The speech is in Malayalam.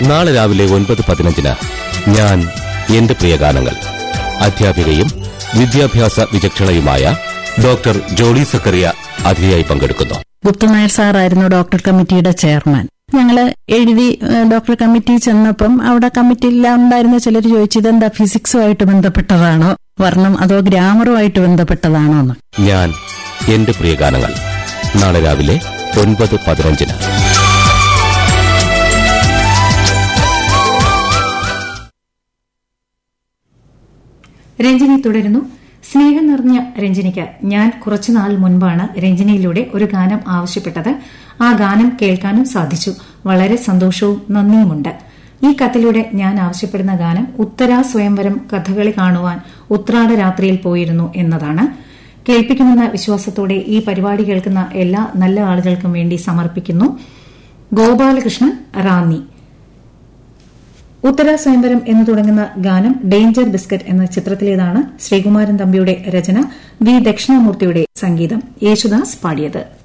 നാളെ രാവിലെ ഒൻപത് പതിനഞ്ചിന് ഞാൻ എന്റെ പ്രിയ ഗാനങ്ങൾ അധ്യാപികയും വിദ്യാഭ്യാസ വിചക്ഷണയുമായ ഡോക്ടർ ജോളി സക്കറിയ അതിഥിയായി പങ്കെടുക്കുന്നു ഗുപ്തനായർ സാറായിരുന്നു ഡോക്ടർ കമ്മിറ്റിയുടെ ചെയർമാൻ ഞങ്ങള് എഴുതി ഏഹ്, ഡോക്ടർ കമ്മിറ്റി ചെന്നപ്പം അവിടെ കമ്മിറ്റിയിൽ ഉണ്ടായിരുന്ന ചിലർ ചോദിച്ചു ഇതെന്താ ഫിസിക്സുമായിട്ട് ബന്ധപ്പെട്ടതാണോ വർണ്ണം അതോ ഗ്രാമറുമായിട്ട് ബന്ധപ്പെട്ടതാണോ എന്ന് ഞാൻ എന്റെ പ്രിയ ഗാനങ്ങൾ നാളെ രാവിലെ ഒൻപത് പതിനഞ്ചിന് രഞ്ജിനി തുടരുന്നു സ്നേഹം നിറഞ്ഞ രഞ്ജിനിക്ക് ഞാൻ കുറച്ചുനാൾ മുൻപാണ് രഞ്ജിനിയിലൂടെ ഒരു ഗാനം ആവശ്യപ്പെട്ടത് ആ ഗാനം കേൾക്കാനും സാധിച്ചു വളരെ സന്തോഷവും നന്ദിയുമുണ്ട് ഈ കത്തിലൂടെ ഞാൻ ആവശ്യപ്പെടുന്ന ഗാനം ഉത്തരാ സ്വയംവരം കഥകളി കാണുവാൻ ഉത്രാട രാത്രിയിൽ പോയിരുന്നു എന്നതാണ് കേൾപ്പിക്കുമെന്ന വിശ്വാസത്തോടെ ഈ പരിപാടി കേൾക്കുന്ന എല്ലാ നല്ല ആളുകൾക്കും വേണ്ടി സമർപ്പിക്കുന്നു ഗോപാലകൃഷ്ണൻ റാന്നി ഉത്തര സ്വയംവരം എന്ന് തുടങ്ങുന്ന ഗാനം ഡേഞ്ചർ ബിസ്ക്കറ്റ് എന്ന ചിത്രത്തിലേതാണ് ശ്രീകുമാരൻ തമ്പിയുടെ രചന വി ദക്ഷിണാമൂർത്തിയുടെ സംഗീതം യേശുദാസ് പാടിയത്